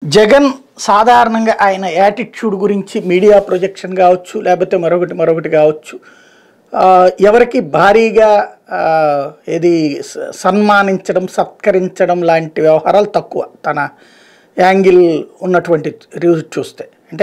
జగన్ సాధారణంగా ఆయన యాటిట్యూడ్ గురించి మీడియా ప్రొజెక్షన్ కావచ్చు లేకపోతే మరొకటి మరొకటి కావచ్చు ఆ, ఎవరికి భారీగా ఆ, ఏది స- సన్మానించడం సత్కరించడం లాంటి వ్యవహారాలు తక్కువ తన యాంగిల్ ఉన్నటువంటి రివ్యూస్ చూస్తే అంటే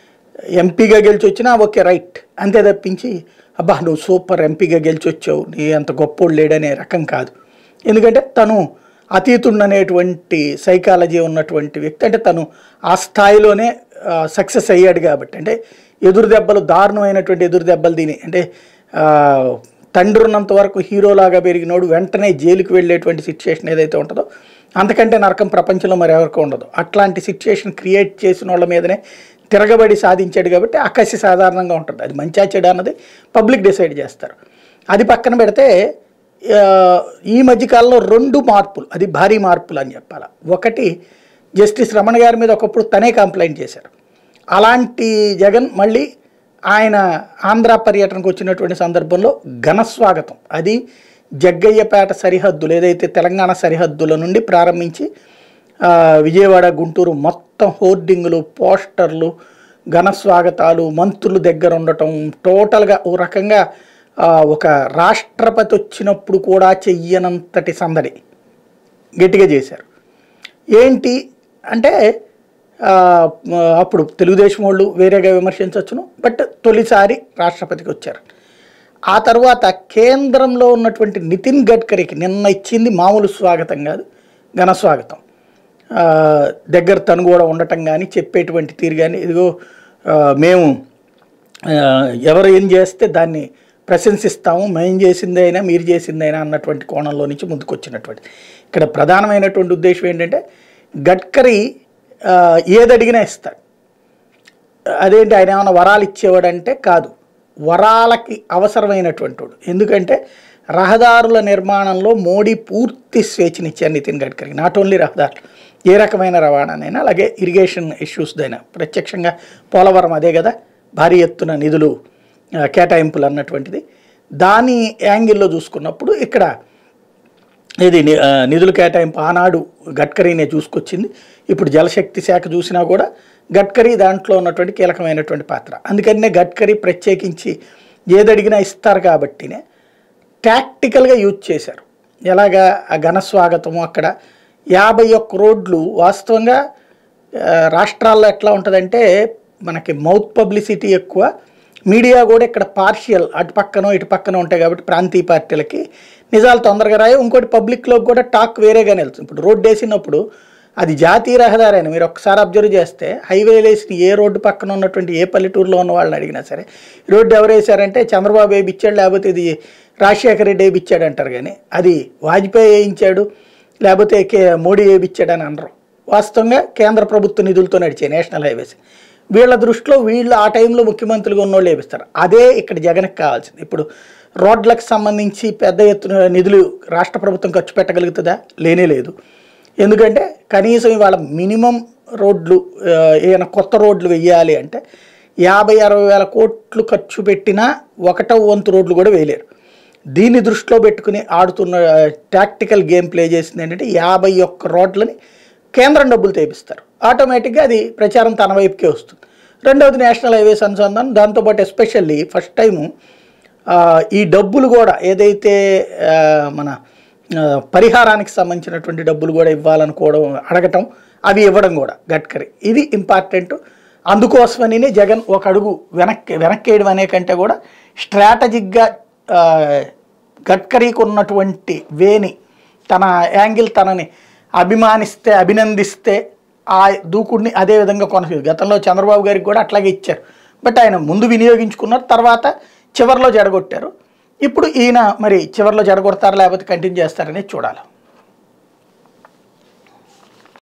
ఎంపీగా గెలిచి వచ్చినా ఓకే రైట్ అంతే తప్పించి అబ్బా నువ్వు సూపర్ ఎంపీగా గెలిచి వచ్చావు నీ అంత గొప్పోడు లేడనే రకం కాదు ఎందుకంటే తను అతీతుడు అనేటువంటి సైకాలజీ ఉన్నటువంటి వ్యక్తి అంటే తను ఆ స్థాయిలోనే సక్సెస్ అయ్యాడు కాబట్టి అంటే ఎదురు దెబ్బలు దారుణమైనటువంటి ఎదురు దెబ్బలు దీని అంటే ఆ, తండ్రి ఉన్నంత వరకు హీరోలాగా పెరిగినోడు వెంటనే జైలుకి వెళ్ళేటువంటి సిచ్యుయేషన్ ఏదైతే ఉంటుందో అంతకంటే నరకం ప్రపంచంలో మరి ఎవరికి ఉండదు అట్లాంటి సిచ్యుయేషన్ క్రియేట్ చేసిన వాళ్ళ మీదనే తిరగబడి సాధించాడు కాబట్టి అకసి సాధారణంగా ఉంటుంది అది మంచి చెడు అన్నది పబ్లిక్ డిసైడ్ చేస్తారు అది పక్కన పెడితే ఆ, ఈ మధ్యకాలంలో రెండు మార్పులు అది భారీ మార్పులు అని చెప్పాలి ఒకటి జస్టిస్ రమణ గారి మీద ఒకప్పుడు తనే కంప్లైంట్ చేశారు అలాంటి జగన్ మళ్ళీ ఆయన ఆంధ్ర పర్యటనకు వచ్చినటువంటి సందర్భంలో ఘన స్వాగతం అది జగ్గయ్యపేట సరిహద్దులు ఏదైతే తెలంగాణ సరిహద్దుల నుండి ప్రారంభించి ఆ, విజయవాడ గుంటూరు మొత్తం హోర్డింగులు పోస్టర్లు ఘన స్వాగతాలు మంత్రులు దగ్గర ఉండటం టోటల్గా ఓ రకంగా ఆ, ఒక రాష్ట్రపతి వచ్చినప్పుడు కూడా చెయ్యనంతటి సందడి గట్టిగా చేశారు ఏంటి అంటే ఆ, అప్పుడు తెలుగుదేశం వాళ్ళు వేరేగా విమర్శించవచ్చును బట్ తొలిసారి రాష్ట్రపతికి వచ్చారు ఆ తర్వాత కేంద్రంలో ఉన్నటువంటి నితిన్ గడ్కరీకి నిన్న ఇచ్చింది మామూలు స్వాగతం కాదు ఘన స్వాగతం ఆ, దగ్గర తను కూడా ఉండటం కానీ చెప్పేటువంటి తీరు కానీ ఇదిగో ఆ, మేము ఆ, ఎవరు ఏం చేస్తే దాన్ని ప్రశంసిస్తాము మేము చేసిందైనా మీరు చేసిందైనా అన్నటువంటి కోణంలో నుంచి ముందుకు వచ్చినటువంటి ఇక్కడ ప్రధానమైనటువంటి ఉద్దేశం ఏంటంటే గడ్కరీ ఆ, ఏది అడిగినా ఇస్తాడు అదేంటి ఆయన ఏమైనా వరాలు ఇచ్చేవాడంటే కాదు వరాలకి అవసరమైనటువంటి వాడు ఎందుకంటే రహదారుల నిర్మాణంలో మోడీ పూర్తి స్వేచ్ఛనిచ్చారు నితిన్ గడ్కరీ నాట్ ఓన్లీ రహదారులు ఏ రకమైన రవాణానైనా అలాగే ఇరిగేషన్ ఇష్యూస్దైనా ప్రత్యక్షంగా పోలవరం అదే కదా భారీ ఎత్తున నిధులు ఆ, కేటాయింపులు అన్నటువంటిది దాని యాంగిల్లో చూసుకున్నప్పుడు ఇక్కడ ఇది ని- ఆ, నిధుల కేటాయింపు ఆనాడు గడ్కరీనే చూసుకొచ్చింది ఇప్పుడు జలశక్తి శాఖ చూసినా కూడా గడ్కరీ దాంట్లో ఉన్నటువంటి కీలకమైనటువంటి పాత్ర అందుకనే గడ్కరీ ప్రత్యేకించి ఏదడిగినా ఇస్తారు కాబట్టినే టాక్టికల్గా యూజ్ చేశారు ఎలాగా ఆ ఘన స్వాగతము అక్కడ యాభై ఒక్క రోడ్లు వాస్తవంగా ఆ, రాష్ట్రాల్లో ఎట్లా ఉంటుందంటే మనకి మౌత్ పబ్లిసిటీ ఎక్కువ మీడియా కూడా ఇక్కడ పార్షియల్ అటు పక్కనో ఇటు పక్కనో ఉంటాయి కాబట్టి ప్రాంతీయ పార్టీలకి నిజాలు తొందరగా రాయి ఇంకోటి పబ్లిక్లో కూడా టాక్ వేరేగానే వెళ్తుంది ఇప్పుడు రోడ్డు వేసినప్పుడు అది జాతీయ రహదారి అని మీరు ఒకసారి అబ్జర్వ్ చేస్తే హైవే వేసిన ఏ రోడ్డు పక్కన ఉన్నటువంటి ఏ పల్లెటూరులో ఉన్న వాళ్ళని అడిగినా సరే ఈ రోడ్డు ఎవరు వేశారంటే చంద్రబాబు వేయించాడు లేకపోతే ఇది రాజశేఖర రెడ్డి వేయించాడు అంటారు కానీ అది వాజ్పేయి వేయించాడు లేకపోతే కే మోడీ వేయించాడు అని అనరు వాస్తవంగా కేంద్ర ప్రభుత్వ నిధులతో నడిచే నేషనల్ హైవేస్ వీళ్ళ దృష్టిలో వీళ్ళు ఆ టైంలో ముఖ్యమంత్రులుగా ఉన్నోళ్ళు వేపిస్తారు అదే ఇక్కడ జగన్కి కావాల్సింది ఇప్పుడు రోడ్లకు సంబంధించి పెద్ద ఎత్తున నిధులు రాష్ట్ర ప్రభుత్వం ఖర్చు పెట్టగలుగుతుందా లేనే లేదు ఎందుకంటే కనీసం ఇవాళ మినిమం రోడ్లు ఆ, ఏమైనా కొత్త రోడ్లు వెయ్యాలి అంటే యాభై అరవై వేల కోట్లు ఖర్చు పెట్టినా ఒకటో వంతు రోడ్లు కూడా వేయలేరు దీన్ని దృష్టిలో పెట్టుకుని ఆడుతున్న టాక్టికల్ గేమ్ ప్లే చేసింది ఏంటంటే యాభై ఒక్క రోడ్లని కేంద్రం డబ్బులు తెప్పిస్తారు ఆటోమేటిక్గా అది ప్రచారం తన వైపుకే వస్తుంది రెండవది నేషనల్ హైవేస్ అనుసంధానం దాంతోపాటు ఎస్పెషల్లీ ఫస్ట్ టైము ఆ, ఈ డబ్బులు కూడా ఏదైతే ఆ, మన ఆ, పరిహారానికి సంబంధించినటువంటి డబ్బులు కూడా ఇవ్వాలనుకోవడం అడగటం అవి ఇవ్వడం కూడా గడ్కరీ ఇది ఇంపార్టెంట్ అందుకోసమని జగన్ ఒక అడుగు వెనక్కి వెనక్కేయడం అనే కంటే కూడా స్ట్రాటజిక్గా ఆ, గడ్కరీకి ఉన్నటువంటి వేని తన యాంగిల్ తనని అభిమానిస్తే అభినందిస్తే ఆ దూకుడిని అదే విధంగా కొనసాగి గతంలో చంద్రబాబు గారికి కూడా అట్లాగే ఇచ్చారు బట్ ఆయన ముందు వినియోగించుకున్నారు తర్వాత చివరిలో జడగొట్టారు ఇప్పుడు ఈయన మరి చివరిలో జడగొడతారా లేకపోతే కంటిన్యూ చేస్తారనేది చూడాలి